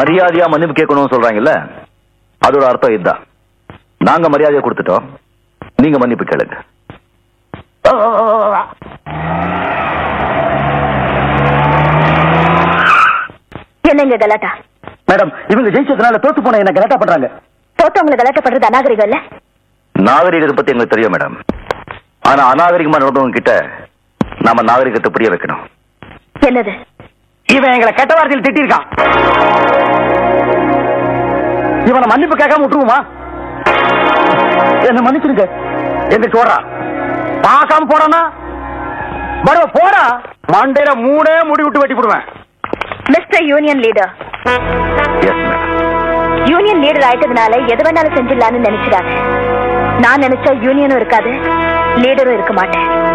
மரியாதையா மன்னிப்பு கேட்கணும்னு சொல்றாங்கல்ல அதோட அர்த்தம் இதுதான் நாங்க மரியாதையை கொடுத்துட்டோம் நீங்க மன்னிப்பு கேளுங்க என்னங்க கலாட்டா மேடம் இவங்க ஜெயிச்சதுனால தோத்து போன என்ன கரெக்டா பண்றாங்க தோத்தவங்களை கலாட்டா பண்றது அநாகரிகம் இல்ல நாகரிகத்தை பத்தி எங்களுக்கு தெரியும் மேடம் ஆனா அநாகரிகமா நடந்தவங்க கிட்ட நாம நாகரிகத்தை புரிய வைக்கணும் என்னது இவன் எங்களை கெட்ட வார்த்தையில் திட்டிருக்கான் இவனை மன்னிப்பு கேட்காம விட்டுருவோமா என்ன மன்னிச்சிருங்க எந்திரிச்சு ஓடுறா பார்க்காம போறானா பரவ போடா மண்டையில மூணே முடி விட்டு வெட்டி போடுவேன் mister union leader yes madam union leader ஆயிட்டதுனால எது வேணாலும் செஞ்சிடலாம்னு நினைச்சிடாங்க நான் நினைச்சா யூனியனும் இருக்காது லீடரும் இருக்க மாட்டேன்